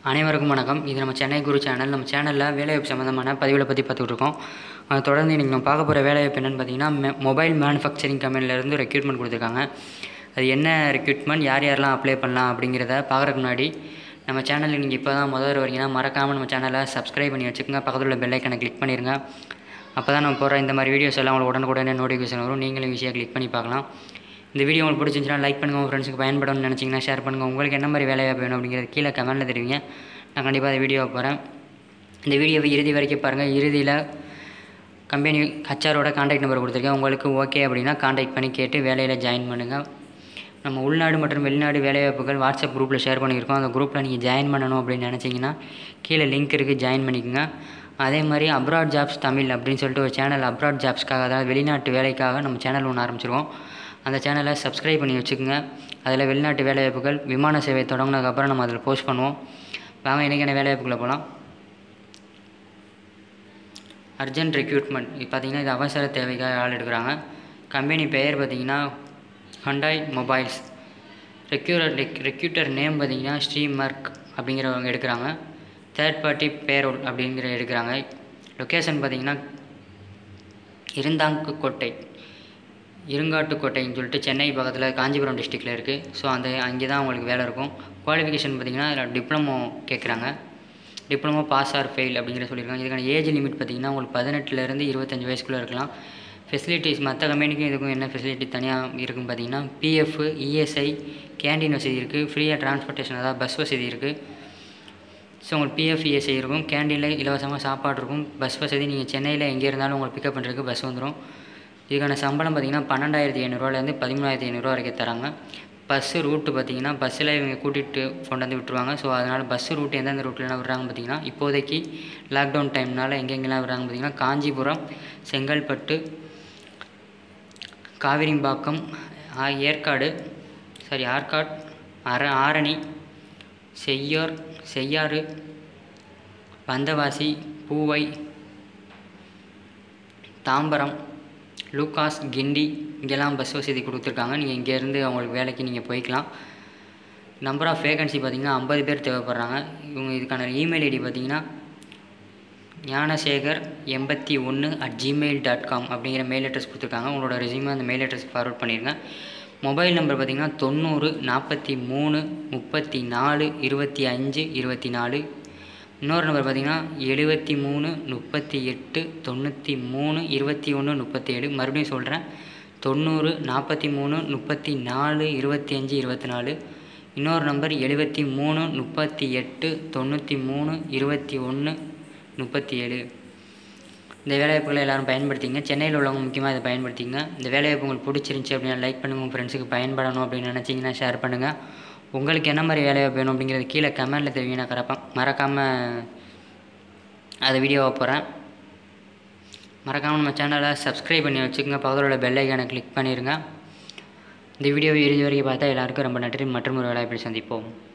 அனைவருக்கும் வணக்கம் இது நம்ம சென்னை குரு சேனல் நம்ம சேனலில் வேலைவாய்ப்பு சம்மந்தமான பதிவுகளை பற்றி பார்த்துட்டு இருக்கோம் அதை தொடர்ந்து இன்றைக்கி நம்ம பார்க்க போகிற வேலைவாய்ப்பு என்னென்னு பார்த்தீங்கன்னா மெ- மொபைல் மேனுஃபேக்சரிங் கம்பெனிலேருந்து ரெக்ரூட்மெண்ட் கொடுத்துருக்காங்க அது என்ன ரெக்ரூட்மெண்ட் யார் யாரெல்லாம் அப்ளை பண்ணலாம் அப்படிங்கிறத பார்க்குறதுக்கு முன்னாடி நம்ம சேனலுக்கு நீங்கள் இப்போ தான் முதல் வரீங்கன்னா மறக்காமல் நம்ம சேனலை சப்ஸ்கிரைப் பண்ணி வச்சுக்கோங்க பக்கத்தில் உள்ள பெல் ஐக்கனை கிளிக் பண்ணிடுங்க அப்போ தான் நம்ம போகிற இந்த மாதிரி வீடியோஸ் எல்லாம் உங்களுக்கு உடனுக்குடனே நோட்டிஃபிகேஷன் வரும் நீங்களும் ஈஸியாக கிளிக் பண்ணி பார்க்கலாம் இந்த வீடியோ உங்களுக்கு பிடிச்சிருந்துச்சுன்னா லைக் பண்ணுங்கள் உங்கள் ஃப்ரெண்ட்ஸுக்கு பயன்படும்னு நினச்சிங்கன்னா ஷேர் பண்ணுங்கள் உங்களுக்கு என்ன மாதிரி வேலைவாய்ப்பு வேணும் அப்படிங்கிறது கீழே கமெண்ட்டில் தெரிவிங்க நான் கண்டிப்பாக இந்த வீடியோவை போகிறேன் இந்த வீடியோவை இறுதி வரைக்கும் பாருங்கள் இறுதியில் கம்பெனி ஹச்ஆரோட காண்டாக்ட் நம்பர் கொடுத்துருக்கேன் உங்களுக்கு ஓகே அப்படின்னா காண்டாக்ட் பண்ணி கேட்டு வேலையில் ஜாயின் பண்ணுங்கள் நம்ம உள்நாடு மற்றும் வெளிநாடு வேலைவாய்ப்புகள் வாட்ஸ்அப் குரூப்பில் ஷேர் பண்ணியிருக்கோம் அந்த குரூப்பில் நீங்கள் ஜாயின் பண்ணணும் அப்படின்னு நினச்சிங்கன்னா கீழே லிங்க் இருக்குது ஜாயின் பண்ணிக்கோங்க அதே மாதிரி அப்ராட் ஜாப்ஸ் தமிழ் அப்படின்னு சொல்லிட்டு ஒரு சேனல் அப்ராட் ஜாப்ஸ்க்காக அதாவது வெளிநாட்டு வேலைக்காக நம்ம சேனல் ஒன்று ஆரம்பிச்சிருக்கோம் அந்த சேனலை சப்ஸ்கிரைப் பண்ணி வச்சுக்கோங்க அதில் வெளிநாட்டு வேலைவாய்ப்புகள் விமான சேவை தொடங்கினதுக்கப்புறம் நம்ம அதில் போஸ்ட் பண்ணுவோம் வாங்க இன்றைக்கான வேலைவாய்ப்புகளை போகலாம் அர்ஜென்ட் ரெக்ரூட்மெண்ட் இது பார்த்தீங்கன்னா இது அவசர தேவைக்காக ஆள் எடுக்கிறாங்க கம்பெனி பெயர் பார்த்தீங்கன்னா Hyundai mobiles recruiter recruiter name பார்த்தீங்கன்னா ஸ்ரீமர்க் அப்படிங்கிறவங்க எடுக்கிறாங்க தேர்ட் பார்ட்டி பேரோல் அப்படிங்கிற எடுக்கிறாங்க லொக்கேஷன் பார்த்தீங்கன்னா இருந்தாங்கு கோட்டை இருங்காட்டுக்கோட்டைன்னு சொல்லிட்டு சென்னை பக்கத்தில் காஞ்சிபுரம் டிஸ்ட்ரிக்டில் இருக்குது ஸோ அந்த அங்கே தான் உங்களுக்கு வேலை இருக்கும் குவாலிஃபிகேஷன் பார்த்தீங்கன்னா இதில் டிப்ளமோ கேட்குறாங்க டிப்ளமோ பாஸ் ஆர் ஃபெயில் அப்படிங்கிற சொல்லியிருக்காங்க இதுக்கான ஏஜ் லிமிட் பார்த்தீங்கன்னா உங்களுக்கு பதினெட்டுலேருந்து இருபத்தஞ்சி வயசுக்குள்ளே இருக்கலாம் ஃபெசிலிட்டிஸ் மற்ற கம்பெனிக்கும் இதுக்கும் என்ன ஃபெசிலிட்டி தனியாக இருக்குன்னு பார்த்தீங்கன்னா பிஎஃப் இஎஸ்ஐ கேண்டீன் வசதி இருக்குது ஃப்ரீயாக டிரான்ஸ்போர்ட்டேஷன் அதாவது பஸ் வசதி இருக்குது ஸோ உங்களுக்கு பிஎஃப் இஎஸ்ஐ இருக்கும் கேண்டீனில் இலவசமாக சாப்பாடு இருக்கும் பஸ் வசதி நீங்கள் சென்னையில் எங்கே இருந்தாலும் உங்களுக்கு பிக்கப் பண்ணுறதுக்கு பஸ் வந்துடும் இதுக்கான சம்பளம் பார்த்தீங்கன்னா பன்னெண்டாயிரத்தி ஐநூறுரூவாலேருந்து பதிமூணாயிரத்தி ஐநூறுரூவா வரைக்கும் தராங்க பஸ்ஸு ரூட்டு பார்த்தீங்கன்னா பஸ்ஸில் இவங்க கூட்டிகிட்டு கொண்டு வந்து விட்டுருவாங்க ஸோ அதனால் பஸ்ஸு ரூட் எந்தெந்த ரூட்லலாம் விட்றாங்க பார்த்தீங்கன்னா இப்போதைக்கு லாக்டவுன் டைம்னால எங்கெங்கெல்லாம் விட்றாங்க பார்த்தீங்கன்னா காஞ்சிபுரம் செங்கல்பட்டு காவிரிம்பாக்கம் ஆ- ஏற்காடு சாரி ஆற்காடு அர ஆரணி செய்யோர் செய்யாறு வந்தவாசி பூவை தாம்பரம் லூகாஸ் கிண்டி இங்கெல்லாம் பஸ் வசதி கொடுத்துருக்காங்க நீங்கள் இங்கேருந்து அவங்களுக்கு வேலைக்கு நீங்கள் போய்க்கலாம் நம்பர் ஆஃப் வேகன்சி பார்த்தீங்கன்னா ஐம்பது பேர் தேவைப்படுறாங்க இவங்க இதுக்கான இமெயில் ஐடி பார்த்தீங்கன்னா ஞானசேகர் எண்பத்தி ஒன்று அட் ஜிமெயில் டாட் காம் அப்படிங்கிற மெயில் அட்ரஸ் கொடுத்துருக்காங்க உங்களோட ரெசியூமை அந்த மெயில் அட்ரஸ்க்கு ஃபார்வர்ட் பண்ணிடுங்க மொபைல் நம்பர் பார்த்தீங்கன்னா தொண்ணூறு நாற்பத்தி மூணு முப்பத்தி நாலு இருபத்தி அஞ்சு இருபத்தி நாலு இன்னொரு நம்பர் பார்த்தீங்கன்னா எழுபத்தி மூணு முப்பத்தி எட்டு தொண்ணூற்றி மூணு இருபத்தி ஒன்று முப்பத்தி ஏழு மறுபடியும் சொல்கிறேன் தொண்ணூறு நாற்பத்தி மூணு முப்பத்தி நாலு இருபத்தி அஞ்சு இருபத்தி நாலு இன்னொரு நம்பர் எழுபத்தி மூணு முப்பத்தி எட்டு தொண்ணூற்றி மூணு இருபத்தி ஒன்று முப்பத்தி ஏழு இந்த வேலைவாய்ப்புகளை எல்லாரும் பயன்படுத்திங்க சென்னையில் உள்ளவங்க முக்கியமாக இதை பயன்படுத்திங்க இந்த வேலைவாய்ப்பு உங்களுக்கு பிடிச்சிருந்துச்சி அப்படின்னா லைக் பண்ணுங்கள் உங்கள் ஃப்ரெண்ட்ஸுக்கு பயன்படணும் அப்படின்னு நினச்சிங்கன்னா ஷேர் பண்ணுங்கள் உங்களுக்கு என்ன மாதிரி வேலைவாய்ப்பு வேணும் அப்படிங்கிறது கீழே கமெண்ட்டில் தெரிவிங்க நான் கரப்பா மறக்காமல் அதை வீடியோவை போகிறேன் மறக்காமல் நம்ம சேனலை சப்ஸ்கிரைப் பண்ணி வச்சுக்கோங்க பக்கத்தில் உள்ள பெல் ஐக்கானை கிளிக் பண்ணிடுங்க இந்த வீடியோவை இறுதி வரைக்கும் பார்த்தா எல்லாருக்கும் ரொம்ப நன்றி மற்றும் ஒரு வேலைவாய்ப்பில் சந்திப்போம்